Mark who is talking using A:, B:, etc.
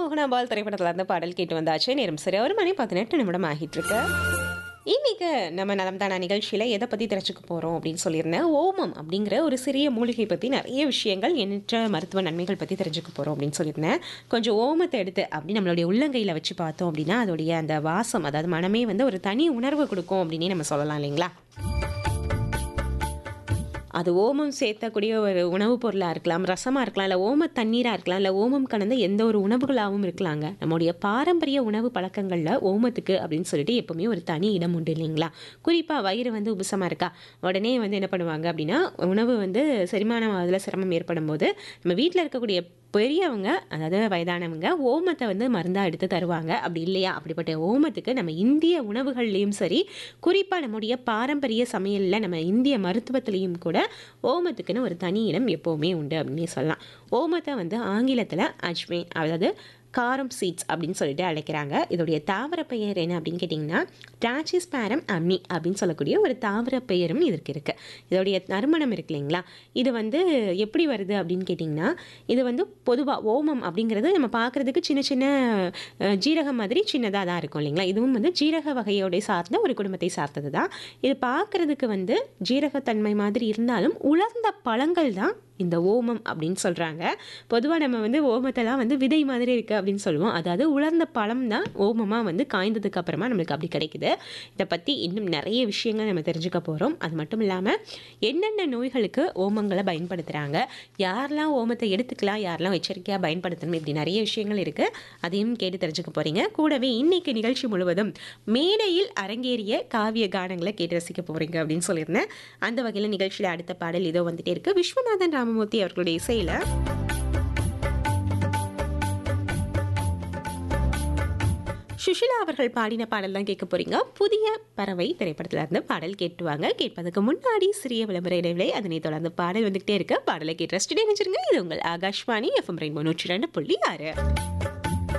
A: மோகனாபால் திரைப்படத்தில் அந்த பாடல் கேட்டு வந்தாச்சு நேரம் சரி ஒரு மணி பதினெட்டு நிமிடம் ஆகிட்டு இருக்கு இன்னைக்கு நம்ம நலம் தானா நிகழ்ச்சியில் எதை பற்றி தெரிஞ்சுக்க போகிறோம் அப்படின்னு சொல்லியிருந்தேன் ஓமம் அப்படிங்கிற ஒரு சிறிய மூலிகை பற்றி நிறைய விஷயங்கள் எண்ணற்ற மருத்துவ நன்மைகள் பற்றி தெரிஞ்சுக்க போகிறோம் அப்படின்னு சொல்லியிருந்தேன் கொஞ்சம் ஓமத்தை எடுத்து அப்படி நம்மளுடைய உள்ளங்கையில் வச்சு பார்த்தோம் அப்படின்னா அதோடைய அந்த வாசம் அதாவது மனமே வந்து ஒரு தனி உணர்வு கொடுக்கும் அப்படின்னே நம்ம சொல்லலாம் இல்லைங்களா அது ஓமம் சேர்த்தக்கூடிய ஒரு உணவுப் பொருளாக இருக்கலாம் ரசமாக இருக்கலாம் இல்லை ஓம தண்ணீராக இருக்கலாம் இல்லை ஓமம் கலந்த எந்த ஒரு உணவுகளாகவும் இருக்கலாங்க நம்முடைய பாரம்பரிய உணவு பழக்கங்களில் ஓமத்துக்கு அப்படின்னு சொல்லிட்டு எப்பவுமே ஒரு தனி இடம் உண்டு இல்லைங்களா குறிப்பாக வயிறு வந்து உபசமாக இருக்கா உடனே வந்து என்ன பண்ணுவாங்க அப்படின்னா உணவு வந்து செரிமானம் அதில் சிரமம் ஏற்படும் போது நம்ம வீட்டில் இருக்கக்கூடிய பெரியவங்க அதாவது வயதானவங்க ஓமத்தை வந்து மருந்தாக எடுத்து தருவாங்க அப்படி இல்லையா அப்படிப்பட்ட ஓமத்துக்கு நம்ம இந்திய உணவுகள்லேயும் சரி குறிப்பாக நம்முடைய பாரம்பரிய சமையலில் நம்ம இந்திய மருத்துவத்திலையும் கூட ஓமத்துக்குன்னு ஒரு தனி இடம் எப்போவுமே உண்டு அப்படின்னு சொல்லலாம் ஓமத்தை வந்து ஆங்கிலத்தில் அஜ்மே அதாவது காரம் சீட்ஸ் அப்படின்னு சொல்லிட்டு அழைக்கிறாங்க இதோடைய தாவர பெயர் என்ன அப்படின்னு கேட்டிங்கன்னா டாச்சிஸ்பேரம் அம்மி அப்படின்னு சொல்லக்கூடிய ஒரு தாவர பெயரும் இதற்கு இருக்குது இதோடைய நறுமணம் இருக்கு இல்லைங்களா இது வந்து எப்படி வருது அப்படின்னு கேட்டிங்கன்னா இது வந்து பொதுவாக ஓமம் அப்படிங்கிறது நம்ம பார்க்குறதுக்கு சின்ன சின்ன அஹ், ஜீரகம் மாதிரி சின்னதாக தான் இருக்கும் இல்லைங்களா இதுவும் வந்து ஜீரக வகையோட சார்ந்த ஒரு குடும்பத்தை சார்ந்தது தான் இது பார்க்குறதுக்கு வந்து ஜீரகத்தன்மை மாதிரி இருந்தாலும் உலர்ந்த பழங்கள் தான் இந்த ஓமம் அப்படின்னு சொல்கிறாங்க பொதுவாக நம்ம வந்து ஓமத்தெல்லாம் வந்து விதை மாதிரி இருக்குது அப்படின்னு சொல்லுவோம் அதாவது உலர்ந்த பழம் தான் ஓமமாக வந்து காய்ந்ததுக்கு அப்புறமா நம்மளுக்கு அப்படி கிடைக்குது இதை பற்றி இன்னும் நிறைய விஷயங்கள் நம்ம தெரிஞ்சுக்க போகிறோம் அது மட்டும் இல்லாமல் என்னென்ன நோய்களுக்கு ஓமங்களை பயன்படுத்துகிறாங்க யாரெல்லாம் ஓமத்தை எடுத்துக்கலாம் யாரெல்லாம் எச்சரிக்கையாக பயன்படுத்தணும் இப்படி நிறைய விஷயங்கள் இருக்குது அதையும் கேட்டு தெரிஞ்சுக்க போகிறீங்க கூடவே இன்னைக்கு நிகழ்ச்சி முழுவதும் மேடையில் அரங்கேறிய காவிய கானங்களை கேட்டு ரசிக்க போகிறீங்க அப்படின்னு சொல்லியிருந்தேன் அந்த வகையில் நிகழ்ச்சியில் அடுத்த பாடல் இதோ வந்துட்டே இருக்கு விஸ்வநாதன் ராமமூர்த்தி அவர்களுடைய இசையில் சுஷிலா அவர்கள் பாடின பாடல் தான் கேட்க போறீங்க புதிய பறவை திரைப்படத்துல இருந்து பாடல் கேட்டுவாங்க கேட்பதற்கு முன்னாடி சிறிய விளம்பர இடைவெளி அதனை தொடர்ந்து பாடல் வந்துகிட்டே இருக்க பாடலை கேட்டு ரசிச்சுட்டே நினைச்சிருங்க இது உங்கள் ஆகாஷ்வாணி எஃப்எம் ரெயின்போ நூற்றி ரெண்டு புள்ளி ஆறு